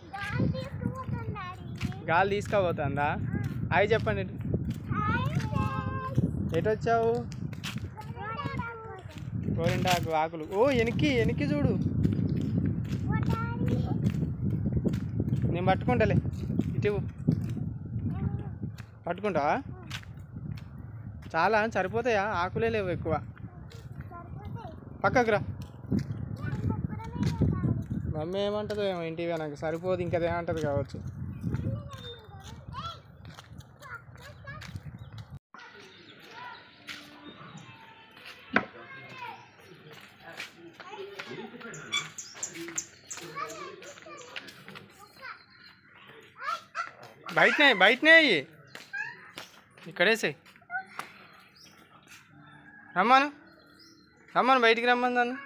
గాలి తీసుకుపోతుంది డాడీ గాలి తీసుకుపోతుందా అవి చెప్పండి ఇటు. హాయ్ ఫ్రెండ్స్ ఎటు వచ్చావు గోరింటాకు ఆకులు ఓ వెనక్కి వెనక్కి చూడు నేను పట్టుకుంటాలే ఇటు ఇవ్వు. పట్టుకుంటావా చాలా సరిపోతాయా ఆకులే లేవు ఎక్కువ పక్కకు రా మమ్మీ ఏమంటుందో ఏమో ఇంటివి నాకు సరిపోదు ఇంకా ఏమంటది కావచ్చు బయటనే బయటనే అయ్యి ఇక్కడేసాయి రమ్మాను రమ్మాను బయటికి రమ్మను నన్ను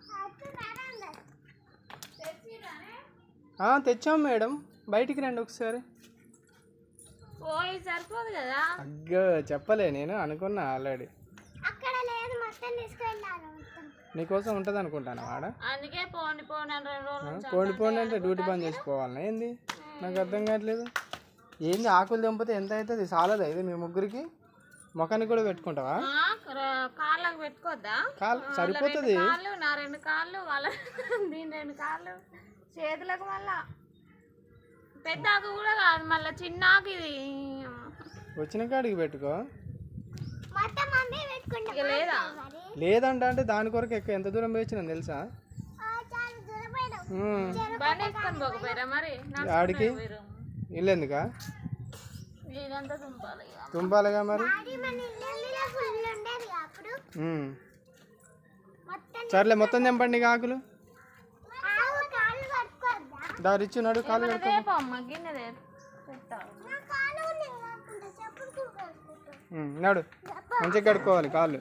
ఆ, తెచ్చాం మేడం బయటికి రండి ఒకసారి పోయి సరిపోదు కదా అగ్గో చెప్పలే నేను అనుకున్నా ఆల్రెడీ అక్కడ లేదు మొత్తం తీసుకెళ్ళాను మొత్తం నీకోసం ఉంటుంది అనుకుంటాను వాడ అందుకే పోని పోని అని రెండు రోజుల నుంచి పోండి పోండి అంటే డ్యూటీ పని చేసుకోవాలన్నా ఏంది నాకు అర్థం కావట్లేదు ఏంది ఆకులు తెంపితే ఎంత అవుతుంది చాలదా ఇది మీ ముగ్గురికి ముఖానికి కూడా పెట్టుకుంటావా ఆ, ర- కాళ్ళకు పెట్టుకోద్దా కాల్ సరిపోతుంది కాళ్ళు నా రెండు కాళ్ళు వాళ్ళ దీని రెండు కాళ్ళు చేతులకు మళ్ళా పెద్ద ఆకు కూడా కాదు మళ్ళా చిన్న ఆకు ఇది వచ్చిన కాడికి పెట్టుకో మొత్తం మమ్మీ పెట్టుకుంటాం ఇక లేదా మరి లేదంట అంటే దాని కొరకు ఎక్కువ ఎంత దూరం వేయించిన తెలుసా ఆ, చాలా దూరం పోయినాం ఉమ్. బండి వేసుకొని పోకపోయారా మరి ఆడికి ఇల్లు ఎందుకా ఇదంతా తుంపాలి ఇక. తుంపాలిగా మరి అది మన ఇల్లు ఫుల్ ఉండేది అప్పుడు ఉమ్. మొత్తం సర్లే మొత్తం తెంపండి ఇక ఆకులు ఆవు కాళ్ళు కట్టుకోద్దా దారిచ్చు నడు కాలు కడుక్కో రేపు అమ్మ గిన్నె చెప్తాను నా కాళ్ళు ఉన్నాయి కాకుండా చెప్పులు కట్టుకుంటాం ఉమ్, నడు మంచిగా కడుక్కోవాలి కాళ్ళు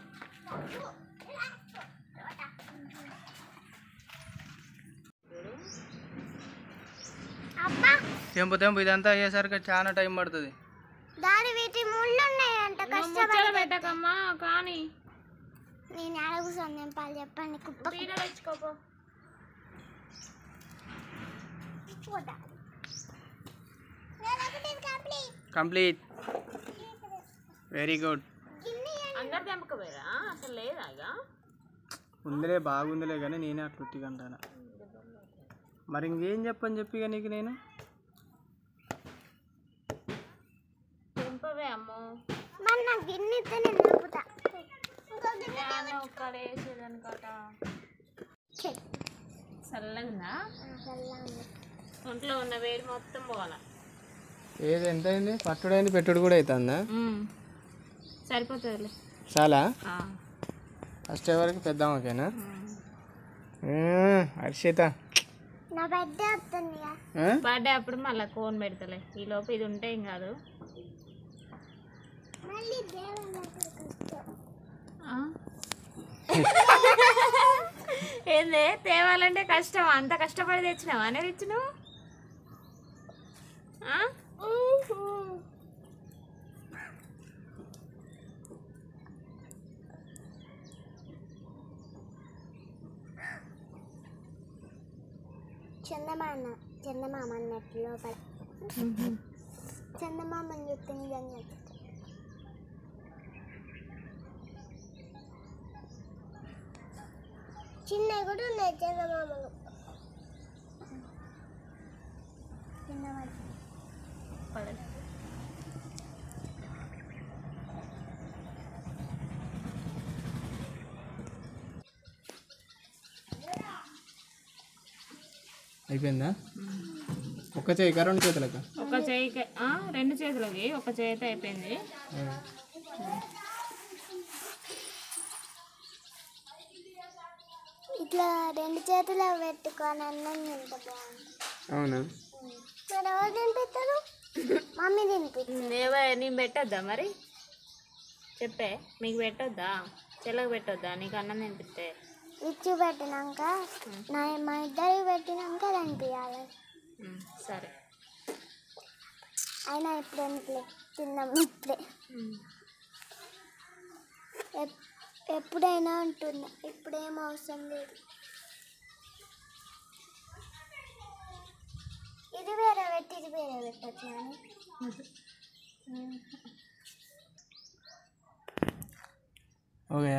అబ్బా తెంపు తెంపు ఇదంతా అయ్యేసరికి చాలా టైం పడుతుంది దాని వీటి ముళ్ళు ఉన్నాయంట ముచ్చట పెట్టకమ్మా కానీ నేను అడుగుతాను నేను పాలు చెప్పండి కుప్ప పీడ తెచ్చుకోపో కుప్ప కంప్లీట్ వెరీ గుడ్ అందరు తెంపకపోయారా అసలు లేదా ఇక ఉందిలే బాగుందిలే కానీ నేనే అట్లా ఉట్టిగా అంటాను మరి ఇంకేం చెప్పని చెప్పి ఇక నీకు నేను తెంపవే అమ్మో మరి నాకు గిన్నె ఇస్తే నేను నొప్పుతా ఇంకో గిన్నె నేను ఒక్కడ వేసేదనకట చల్లగా ఉందా ఒంట్లో ఉన్న వేడి మొత్తం పోవాలా ఏది ఎంత అయింది పట్టుడైంది పెట్టుడు కూడా అవుతుందా సరిపోతుందిలే చాలా ఫస్ట్ వరకు పెద్దామకేనా హర్షిత నా పెద్ద వస్తుంది ఆ? బర్త్డే అప్పుడు మళ్ళీ కోన్ పెడతలే ఈ లోపు ఇది ఉంటే ఏం కాదు మళ్ళీ దేవుని కష్టం ఏంది తేవాలంటే కష్టం అంత కష్టపడి తెచ్చినావా అనేది తెచ్చినావు ఆ? చందమామ చందమామ అన్నట్టు లోపల చందమామని చెప్తే నిజంగా చెప్తా. చిన్నవి కూడా ఉన్నాయి చందమామలు చిన్నవి పడదు. అయిపోయిందా ఒక్క చేయి రెండు చేతులక ఒక చేయికి ఆ, రెండు చేతులకి ఒక చేతి అయిపోయింది ఇట్లా రెండు చేతులు పెట్టుకొని అన్నం తింటే బాగుంది అవునా మరి ఎవరు తినిపిస్తారు మమ్మీ తినిపి ఏవో నేను పెట్టొద్దా మరి చెప్పే మీకు పెట్టొద్దా చెల్లకి పెట్టొద్దా నీకు అన్నం తినిపిస్తే ఇచ్చి పెట్టినాక నా మా ఇద్దరికి పెట్టినాక తినిపించాలి ఉమ్, సరే అయినా ఇప్పుడు ఎందుకులే తిన్నాం ఇప్పుడే ఉమ్. ఎప్- ఎప్పుడైనా ఉంటున్నా ఇప్పుడేం అవసరం లేదు ఇది పెట్టొచ్చాను ఓకే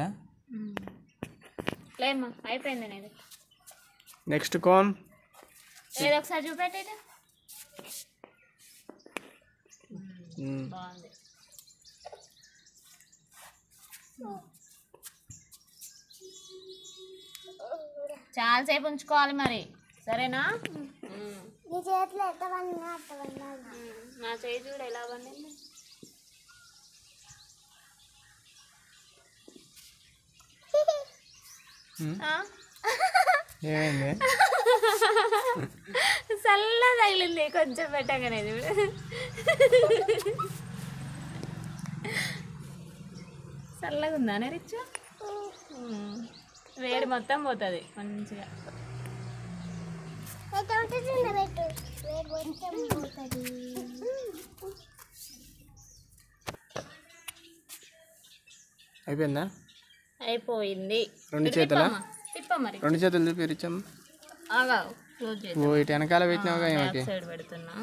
లేమ్మా అయిపోయింది నేను నెక్స్ట్ కోన్ ఏదో ఒకసారి చూపెట్టేది బాగుంది చాలాసేపు ఉంచుకోవాలి మరి సరేనా ఉమ్. నీ చేతిలో ఎట్టవన్నా అట్టవన్నా నా చేయి చూడు ఎలా పండింది ఆ? ఏమైంది చల్ల తగిలింది కొంచెం పెట్టగానే చూడు చల్లగా ఉందా రిచ్చు వేడి మొత్తం పోతుంది మంచిగా ఎటువంటి చిన్న పెట్టు వేడి కొంచెం పోతుంది అయిపోయిందా అయిపోయింది రెండు ఇటు చేతులా? తిప్పమ్మా. తిప్ప మరి రెండు చేతులు చూపి రిచ్చమ్మ ఆగా క్లోజ్ చేసి ఓ ఇటు వెనకాల పెట్టినావుగా ఈమెకి బ్యాక్ సైడ్ పెడుతున్నా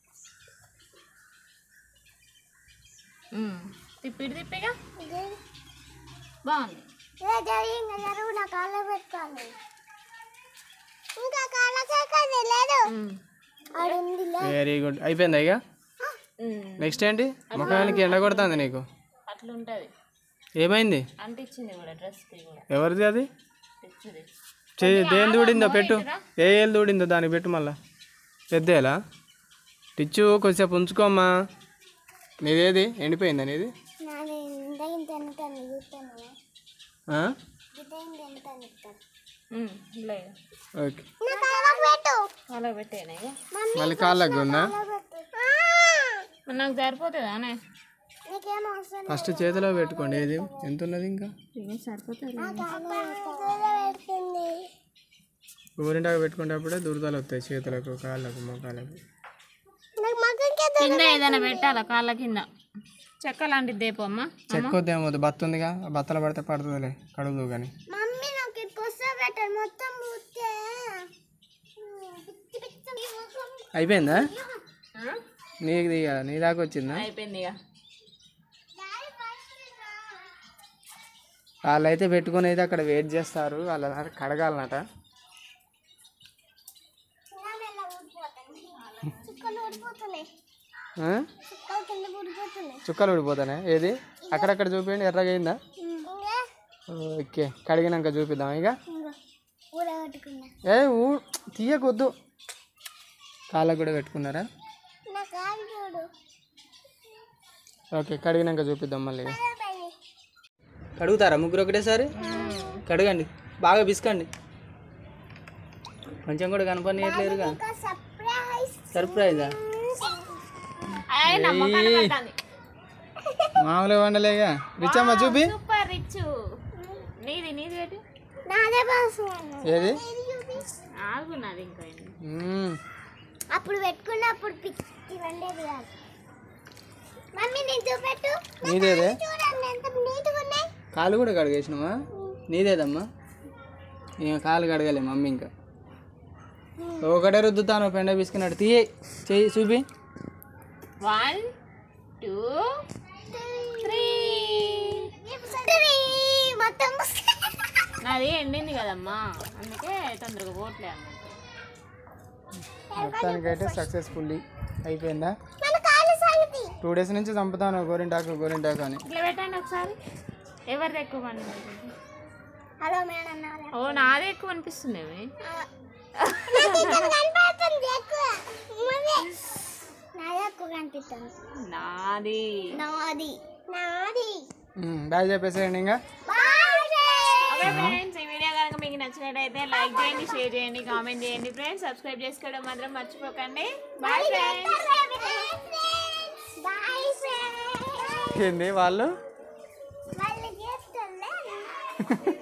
ఉమ్. తిప్పి ఇటు తిప్పిగా బాగుంది ఏ జరిగింది జరుగు నా కాళ్ళ పెట్టుకోవాలి ఇంకా కాళ్ళకే కదా లేదు ఉమ్. ఆడు ఉంది వెరీ గుడ్ అయిపోయిందా ఇక ఉమ్. నెక్స్ట్ ఏంటి ముఖానికి ఎండ కొడుతుంది నీకు అట్లుంటది ఏమైంది అంటించింది కూడా డ్రెస్కి కూడా ఎవరిది అది తెచ్చుది చెయ్యి దేని దూడిందో పెట్టు ఏ ఏళ్ళు దూడిందో దానికి పెట్టు మళ్ళా పెద్దేలా టిచ్చు కొద్దిసేపు ఉంచుకోమ్మా నీదేది ఎండిపోయిందా నీది నాది ఇంత ఇంత ఎంత చూస్తాను ఆ? ఇంత ఇంత ఎంత ఇస్తాను ఉమ్, లేదు ఓకే నా కాళ్ళకు పెట్టు అలా పెట్టేనా ఇక మళ్ళీ కాళ్ళకు ఉన్నా పెట్టు మరి నాకు సరిపోతుందా అనే నీకేం అవసరం ఫస్ట్ చేతిలో పెట్టుకోండి ఏది ఎంత ఉన్నది ఇంకా సరిపోతుంది పెడుతుంది గోరింటాకు పెట్టుకునేటప్పుడే దురదలు వస్తాయి చేతులకు కాళ్ళకు మొఖాలకు నాకు మగ్గంకే కింద ఏదైనా పెట్టాలా కాళ్ళ కింద చెక్క లాంటిది దేపమ్మా చెక్కొద్దేమో బత్త ఉందిగా ఆ బత్తలు పడితే పడుతుందిలే కడుగుదు కానీ మమ్మీ నాకు ఇది కొస్తా పెట్టాలి మొత్తం పూస్తే పిచ్చి పిచ్చి ముఖం. అయిపోయిందా నీది ఇక నీ దాకా వచ్చిందా అయిపోయింది ఇక వాళ్ళు అయితే పెట్టుకొని అయితే అక్కడ వెయిట్ చేస్తారు వాళ్ళ దాకా కడగాలన్నట చిన్నమెల్ల ఊడిపోతాయి చుక్కలు ఊడిపోతున్నాయి ఆ? చుక్కలు కింద ఊడిపోతున్నాయి చుక్కలు ఊడిపోతానే ఏది అక్కడక్కడ చూపించండి ఎర్రగా అయిందా ఇంకా ఓకే కడిగినాక చూపిద్దాం ఇక ఇంకా ఊడగట్టుకున్నా ఏ ఊ తీయకొద్దు కాళ్ళకు కూడా పెట్టుకున్నారా నా కాలు చూడు ఓకే కడిగినాక చూపిద్దాం మళ్ళీ ఇక. పైన కడుగుతారా ముగ్గురు ఒకటేసారి కడగండి బాగా పిసకండి కొంచెం కూడా కనపడలేరుగా ఇంకా సర్ప్రైజ్ సర్ప్రైజా అయ్యి నమ్మకాన్ని పెట్టాలి మామూలుగా వండలేగా రిచమ్మ చూపి సూపర్ రిచ్ నీది నీది పెట్టు నాదే బాసు ఏది ఆగున్నది ఇంకా ఇది. మ్మ్. అప్పుడు పెట్టుకున్నప్పుడు పిచ్చి వండేది కాదు మమ్మీ నేను చూపెట్టు నీదేదే చూడండి ఎంత నీట్గా ఉన్నాయి కాలు కూడా కడిగేసినావా నీదేదమ్మా ఈమె కాలు కడగలే మమ్మీ ఇంకా ఒకటే రుద్దుతాను పెండ పిసుకున్నాడు తీయ చెయ్యి చూపి వన్ టూ త్రీ మొత్తం నాది ఎండింది కదమ్మా అందుకే తొందరగా పోట్లే అన్నట్టు మొత్తానికైతే సక్సెస్ఫుల్లీ అయిపోయిందా మన కాలు సంగతి టూ డేస్ నుంచి చంపుతాను గోరింటాకు గోరింటాకు అని ఇట్లా పెట్టండి ఒకసారి ఎవరిది ఎక్కువ పండింది హలో మేడం నాదే ఓ నాదే ఎక్కువ అనిపిస్తుంది ఇవి. నాకు ఇక్కడ కనపడుతుంది ఎక్కువ మమ్మీ నాదే ఎక్కువ కనిపిస్తుంది నాది నాది నాది బాయ్ చెప్పేసేయండి ఇంకా బాయ్ ఓకే ఫ్రెండ్స్ ఈ వీడియో కనుక మీకు నచ్చినట్టయితే లైక్ చేయండి షేర్ చేయండి కామెంట్ చేయండి ఫ్రెండ్స్ సబ్స్క్రైబ్ చేసుకోవడం మాత్రం మర్చిపోకండి బాయ్ ఫ్రెండ్స్ బాయ్ ఫ్రెండ్స్ ఏంది వాళ్ళు వాళ్ళు చేస్తుండే